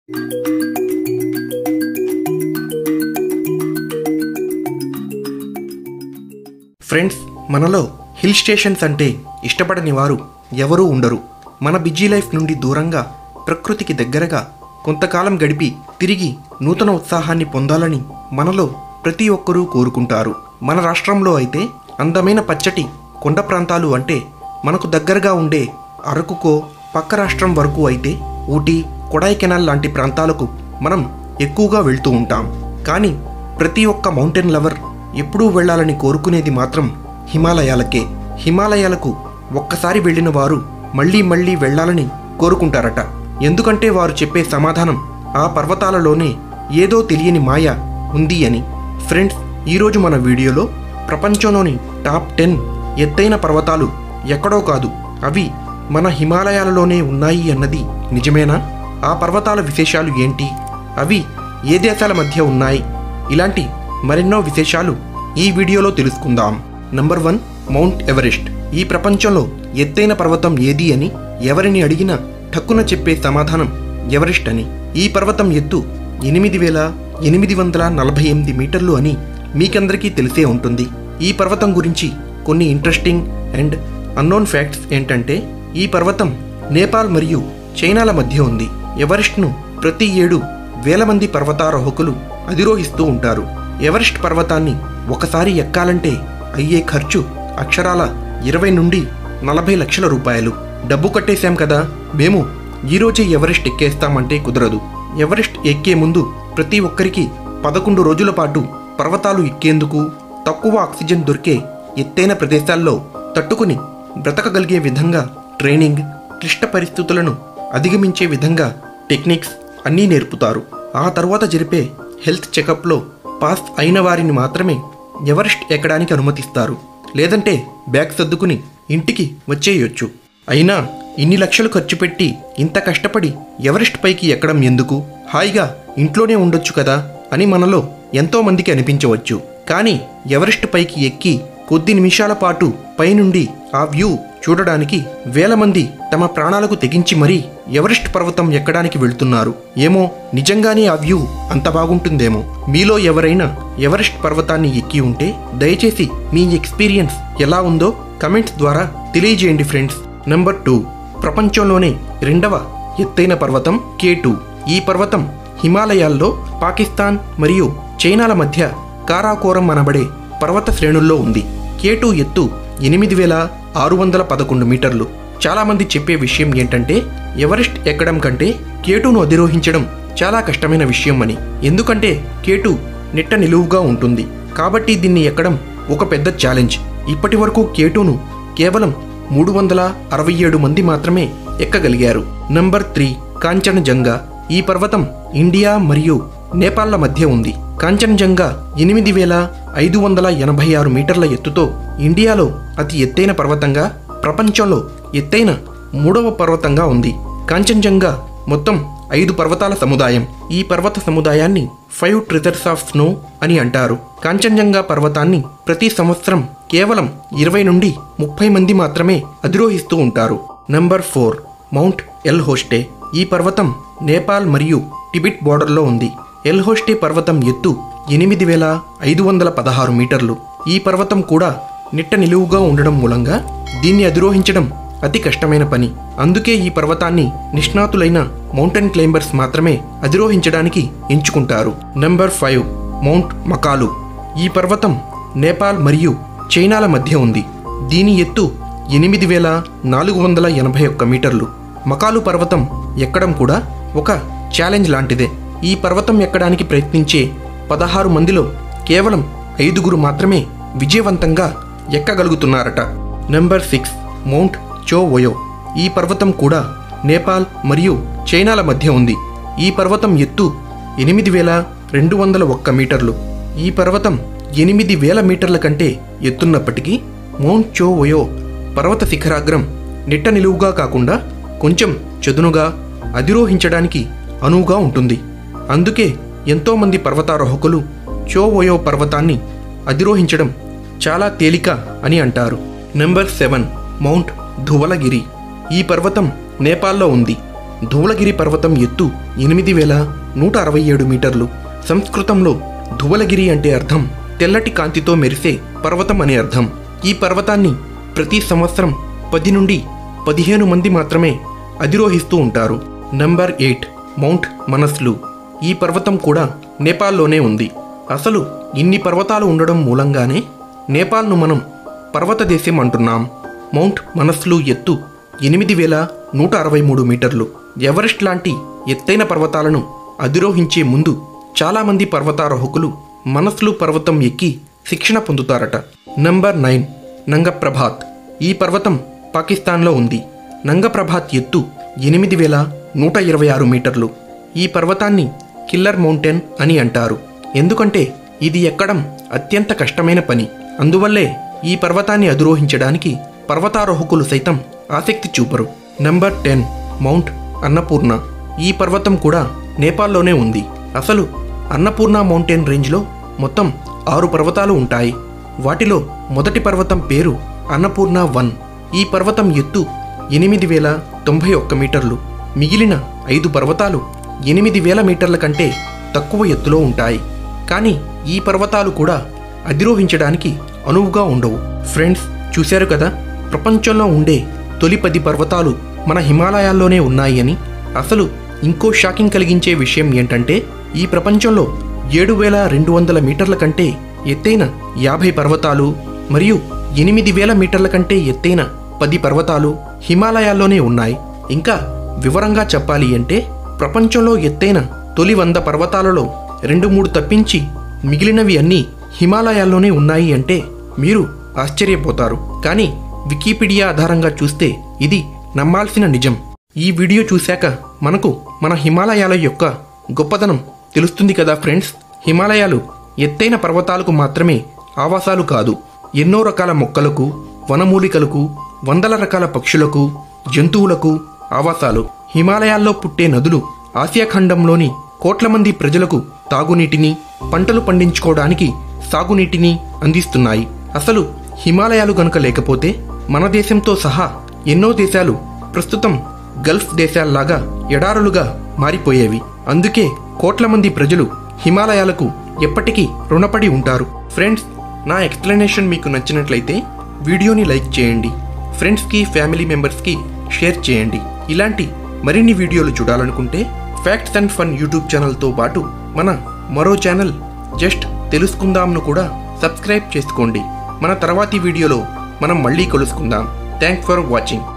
friends మనలో hill stations అంటే ఇష్టపడని వారు ఎవరూ ఉండరు మన బిజీ లైఫ్ నుండి దూరంగా ప్రకృతికి దగ్గరగా కొంతకాలం గడిపి తిరిగి నూతన ఉత్సాహాన్ని పొందాలని మనలో ప్రతి ఒక్కరూ కోరుకుంటారు మన రాష్ట్రంలో అయితే అందమైన పచ్చటి కొండ ప్రాంతాలు అంటే మనకు దగ్గరగా ఉండే అరకుకో పక్క రాష్ట్రం వరకు అయితే ఊటీ కొడైకెనాల్ లాంటి ప్రాంతాలకు మనం ఎక్కువగా వెళ్తూ ఉంటాం కానీ ప్రతి ఒక్క మౌంటైన్ లవర్ ఎప్పుడూ వెళ్ళాలని కోరుకునేది మాత్రం హిమాలయాలకే హిమాలయాలకు ఒక్కసారి వెళ్ళిన వారు మళ్ళీ మళ్ళీ వెళ్ళాలని కోరుకుంటారట ఎందుకంటే వారు చెప్పే సమాధానం ఆ పర్వతాలలోనే ఏదో తెలియని మాయ ఉంది అని ఫ్రెండ్స్ ఈరోజు మన వీడియోలో ప్రపంచంలోని టాప్ టెన్ ఎత్తైన పర్వతాలు ఎక్కడో కాదు అవి మన హిమాలయాలలోనే ఉన్నాయి అన్నది నిజమేనా ఆ పర్వతాల విశేషాలు ఏంటి అవి ఏ దేశాల మధ్య ఉన్నాయి ఇలాంటి మరెన్నో విశేషాలు ఈ వీడియోలో తెలుసుకుందాం నంబర్ వన్ మౌంట్ ఎవరెస్ట్ ఈ ప్రపంచంలో ఎత్తైన పర్వతం ఏది అని ఎవరిని అడిగినా ఠక్కున చెప్పే సమాధానం ఎవరెస్ట్ అని ఈ పర్వతం ఎత్తు ఎనిమిది వేల ఎనిమిది వందల నలభై ఎనిమిది మీటర్లు అని మీకందరికీ తెలిసే ఉంటుంది ఈ పర్వతం గురించి కొన్ని ఇంట్రెస్టింగ్ అండ్ అన్నోన్ ఫ్యాక్ట్స్ ఏంటంటే ఈ పర్వతం నేపాల్ మరియు చైనాల మధ్య ఉంది ఎవరెస్ట్ను ప్రతి ఏడు వేల మంది పర్వతారోహకులు అధిరోహిస్తూ ఉంటారు ఎవరెస్ట్ పర్వతాన్ని ఒకసారి ఎక్కాలంటే అయ్యే ఖర్చు అక్షరాల ఇరవై నుండి నలభై లక్షల రూపాయలు డబ్బు కట్టేశాం కదా మేము ఈరోజే ఎవరెస్ట్ ఎక్కేస్తామంటే కుదరదు ఎవరెస్ట్ ఎక్కే ముందు ప్రతి ఒక్కరికి పదకొండు రోజుల పాటు పర్వతాలు ఎక్కేందుకు తక్కువ ఆక్సిజన్ దొరికే ఎత్తైన ప్రదేశాల్లో తట్టుకుని బ్రతకగలిగే విధంగా ట్రైనింగ్ క్లిష్ట పరిస్థితులను అధిగమించే విధంగా టెక్నిక్స్ అన్నీ నేర్పుతారు ఆ తర్వాత జరిపే హెల్త్ చెకప్లో పాస్ అయిన వారిని మాత్రమే ఎవరెస్ట్ ఎక్కడానికి అనుమతిస్తారు లేదంటే బ్యాగ్ సర్దుకుని ఇంటికి వచ్చేయొచ్చు అయినా ఇన్ని లక్షలు ఖర్చు పెట్టి ఇంత కష్టపడి ఎవరెస్ట్ పైకి ఎక్కడం ఎందుకు హాయిగా ఇంట్లోనే ఉండొచ్చు కదా అని మనలో ఎంతో మందికి అనిపించవచ్చు కానీ ఎవరెస్ట్ పైకి ఎక్కి కొద్ది నిమిషాల పాటు పైనుండి ఆ వ్యూ చూడడానికి వేల మంది తమ ప్రాణాలకు తెగించి మరీ ఎవరెస్ట్ పర్వతం ఎక్కడానికి వెళ్తున్నారు ఏమో నిజంగానే ఆ వ్యూ అంత బాగుంటుందేమో మీలో ఎవరైనా ఎవరెస్ట్ పర్వతాన్ని ఎక్కి ఉంటే దయచేసి మీ ఎక్స్పీరియన్స్ ఎలా ఉందో కమెంట్స్ ద్వారా తెలియజేయండి ఫ్రెండ్స్ నెంబర్ టూ ప్రపంచంలోనే రెండవ ఎత్తైన పర్వతం కే టూ ఈ పర్వతం హిమాలయాల్లో పాకిస్తాన్ మరియు చైనాల మధ్య కారాకోరం అనబడే పర్వత శ్రేణుల్లో ఉంది కేటు ఎత్తు ఎనిమిది వేల ఆరు వందల పదకొండు మీటర్లు చాలామంది చెప్పే విషయం ఏంటంటే ఎవరెస్ట్ ఎక్కడం కంటే కేటును అధిరోహించడం చాలా కష్టమైన విషయం అని ఎందుకంటే కేటు నిట్ట నిలువుగా ఉంటుంది కాబట్టి దీన్ని ఎక్కడం ఒక పెద్ద ఛాలెంజ్ ఇప్పటి వరకు కేటును కేవలం మూడు వందల అరవై ఏడు మంది మాత్రమే ఎక్కగలిగారు నంబర్ త్రీ కాంచనజంగా ఈ పర్వతం ఇండియా మరియు నేపాల్ల మధ్య ఉంది కాంచనజంగా ఎనిమిది వేల ఐదు వందల ఎనభై ఆరు మీటర్ల ఎత్తుతో ఇండియాలో అతి ఎత్తైన పర్వతంగా ప్రపంచంలో ఎత్తైన మూడవ పర్వతంగా ఉంది కాంచనజంగా మొత్తం ఐదు పర్వతాల సముదాయం ఈ పర్వత సముదాయాన్ని ఫైవ్ ట్రెజర్స్ ఆఫ్ స్నో అని అంటారు కాంచనజంగా పర్వతాన్ని ప్రతి సంవత్సరం కేవలం ఇరవై నుండి ముప్పై మంది మాత్రమే అధిరోహిస్తూ ఉంటారు నంబర్ ఫోర్ మౌంట్ ఎల్ హోస్టే ఈ పర్వతం నేపాల్ మరియు టిబెట్ బోర్డర్లో ఉంది ఎల్ హోస్టే పర్వతం ఎత్తు ఎనిమిది వేల ఐదు వందల పదహారు మీటర్లు ఈ పర్వతం కూడా నిట్ట నిలువుగా ఉండడం మూలంగా దీన్ని అధిరోహించడం అతి కష్టమైన పని అందుకే ఈ పర్వతాన్ని నిష్ణాతులైన మౌంటైన్ క్లైంబర్స్ మాత్రమే అధిరోహించడానికి ఎంచుకుంటారు నెంబర్ ఫైవ్ మౌంట్ మకాలు ఈ పర్వతం నేపాల్ మరియు చైనాల మధ్య ఉంది దీని ఎత్తు ఎనిమిది వేల నాలుగు వందల ఎనభై ఒక్క మీటర్లు మకాలు పర్వతం ఎక్కడం కూడా ఒక ఛాలెంజ్ లాంటిదే ఈ పర్వతం ఎక్కడానికి ప్రయత్నించే పదహారు మందిలో కేవలం ఐదుగురు మాత్రమే విజయవంతంగా ఎక్కగలుగుతున్నారట number six mount Cho Oyu ఈ పర్వతం కూడా నేపాల్ మరియు చైనాల మధ్య ఉంది ఈ పర్వతం ఎత్తు ఎనిమిది వేల రెండు వందల ఒక్క మీటర్లు ఈ పర్వతం ఎనిమిది వేల మీటర్ల కంటే ఎత్తున్నప్పటికీ మౌంట్ చో ఓయో పర్వత శిఖరాగ్రం నిట్ట నిలువుగా కాకుండా కొంచెం చదునుగా అధిరోహించడానికి అనువుగా ఉంటుంది అందుకే ఎంతోమంది పర్వతారోహకులు చో ఓయో పర్వతాన్ని అధిరోహించడం చాలా తేలిక అని అంటారు నెంబర్ సెవెన్ మౌంట్ ధువలగిరి ఈ పర్వతం నేపాల్లో ఉంది ధువలగిరి పర్వతం ఎత్తు ఎనిమిది వేల నూట అరవై ఏడు మీటర్లు సంస్కృతంలో ధువలగిరి అంటే అర్థం తెల్లటి కాంతితో మెరిసే పర్వతం అనే అర్థం ఈ పర్వతాన్ని ప్రతి సంవత్సరం పది నుండి పదిహేను మంది మాత్రమే అధిరోహిస్తూ ఉంటారు నంబర్ ఎయిట్ మౌంట్ మనస్లు ఈ పర్వతం కూడా నేపాల్లోనే ఉంది అసలు ఇన్ని పర్వతాలు ఉండడం మూలంగానే నేపాల్ను మనం పర్వత దేశం అంటున్నాం మౌంట్ మనస్లు ఎత్తు ఎనిమిది వేల నూట అరవై మూడు మీటర్లు ఎవరెస్ట్ లాంటి ఎత్తైన పర్వతాలను అధిరోహించే ముందు చాలామంది పర్వతారోహకులు మనస్లు పర్వతం ఎక్కి శిక్షణ పొందుతారట నంబర్ నైన్ నంగప్రభాత్ ఈ పర్వతం పాకిస్తాన్లో ఉంది నంగప్రభాత్ ఎత్తు ఎనిమిది వేల నూట ఇరవై ఆరు మీటర్లు ఈ పర్వతాన్ని కిల్లర్ మౌంటైన్ అని అంటారు ఎందుకంటే ఇది ఎక్కడం అత్యంత కష్టమైన పని అందువల్లే ఈ పర్వతాన్ని అధిరోహించడానికి పర్వతారోహకులు సైతం ఆసక్తి చూపరు నంబర్ టెన్ మౌంట్ అన్నపూర్ణ ఈ పర్వతం కూడా నేపాల్లోనే ఉంది అసలు అన్నపూర్ణ మౌంటైన్ రేంజ్లో మొత్తం ఆరు పర్వతాలు ఉంటాయి వాటిలో మొదటి పర్వతం పేరు అన్నపూర్ణ వన్ ఈ పర్వతం ఎత్తు ఎనిమిది వేల తొంభై ఒక్క మీటర్లు మిగిలిన ఐదు పర్వతాలు ఎనిమిది వేల మీటర్ల కంటే తక్కువ ఎత్తులో ఉంటాయి కానీ ఈ పర్వతాలు కూడా అధిరోహించడానికి అనువుగా ఉండవు ఫ్రెండ్స్ చూశారు కదా ప్రపంచంలో ఉండే తొలి పది పర్వతాలు మన హిమాలయాల్లోనే ఉన్నాయి అని అసలు ఇంకో షాకింగ్ కలిగించే విషయం ఏంటంటే ఈ ప్రపంచంలో ఏడు వేల రెండు వందల మీటర్ల కంటే ఎత్తైన యాభై పర్వతాలు మరియు ఎనిమిది వేల మీటర్ల కంటే ఎత్తైన పది పర్వతాలు హిమాలయాల్లోనే ఉన్నాయి ఇంకా వివరంగా చెప్పాలి అంటే ప్రపంచంలో ఎత్తైన తొలి వంద పర్వతాలలో రెండు మూడు తప్పించి మిగిలినవి అన్నీ హిమాలయాల్లోనే ఉన్నాయి అంటే మీరు ఆశ్చర్యపోతారు కానీ వికీపీడియా ఆధారంగా చూస్తే ఇది నమ్మాల్సిన నిజం ఈ వీడియో చూశాక మనకు మన హిమాలయాల యొక్క గొప్పదనం తెలుస్తుంది కదా ఫ్రెండ్స్ హిమాలయాలు ఎత్తైన పర్వతాలకు మాత్రమే ఆవాసాలు కాదు ఎన్నో రకాల మొక్కలకు వనమూలికలకు వందల రకాల పక్షులకు జంతువులకు ఆవాసాలు హిమాలయాల్లో పుట్టే నదులు ఆసియా ఖండంలోని కోట్ల మంది ప్రజలకు తాగునీటిని పంటలు పండించుకోవడానికి సాగునీటిని అందిస్తున్నాయి అసలు హిమాలయాలు గనుక లేకపోతే మన దేశంతో సహా ఎన్నో దేశాలు ప్రస్తుతం గల్ఫ్ దేశాల్లాగా ఎడారులుగా మారిపోయేవి అందుకే కోట్ల మంది ప్రజలు హిమాలయాలకు ఎప్పటికీ రుణపడి ఉంటారు ఫ్రెండ్స్ నా ఎక్స్ప్లెనేషన్ మీకు నచ్చినట్లయితే వీడియోని లైక్ చేయండి ఫ్రెండ్స్కి ఫ్యామిలీ మెంబర్స్కి షేర్ చేయండి ఇలాంటి మరిన్ని వీడియోలు చూడాలనుకుంటే ఫ్యాక్ట్స్ అండ్ ఫన్ యూట్యూబ్ ఛానల్తో పాటు మన మరో ఛానల్ జస్ట్ తెలుసుకుందాంను కూడా సబ్స్క్రైబ్ చేసుకోండి మన తర్వాతి వీడియోలో మనం మళ్ళీ కలుసుకుందాం థ్యాంక్స్ ఫర్ వాచింగ్